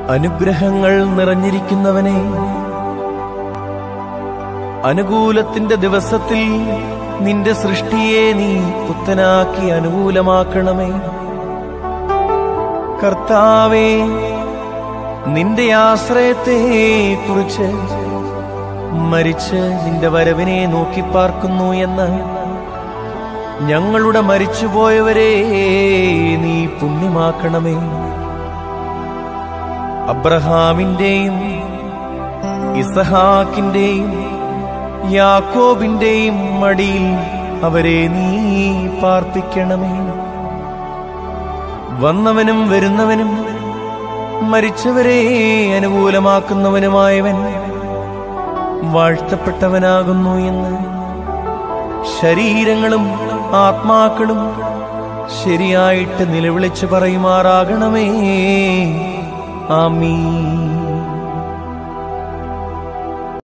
അനുഗ്രഹങ്ങൾ നിറഞ്ഞിരിക്കുന്നവനെ അനുകൂലത്തിന്റെ ദിവസത്തിൽ നിന്റെ സൃഷ്ടിയെ നീ പുത്തനാക്കി അനുകൂലമാക്കണമേ കർത്താവേ നിന്റെ ആശ്രയത്തെ കുറിച്ച് മരിച്ച് നിന്റെ വരവിനെ നോക്കിപ്പാർക്കുന്നു എന്ന് ഞങ്ങളുടെ മരിച്ചുപോയവരെ നീ പുണ്യമാക്കണമേ അബ്രഹാമിന്റെയും ഇസഹാക്കിന്റെയും യാക്കോബിന്റെയും മടിയിൽ അവരെ നീ പാർപ്പിക്കണമേ വന്നവനും വരുന്നവനും മരിച്ചവരെ അനുകൂലമാക്കുന്നവനുമായവൻ വാഴ്ത്തപ്പെട്ടവനാകുന്നു എന്ന് ശരീരങ്ങളും ആത്മാക്കളും ശരിയായിട്ട് നിലവിളിച്ചു പറയുമാറാകണമേ ആമീൻ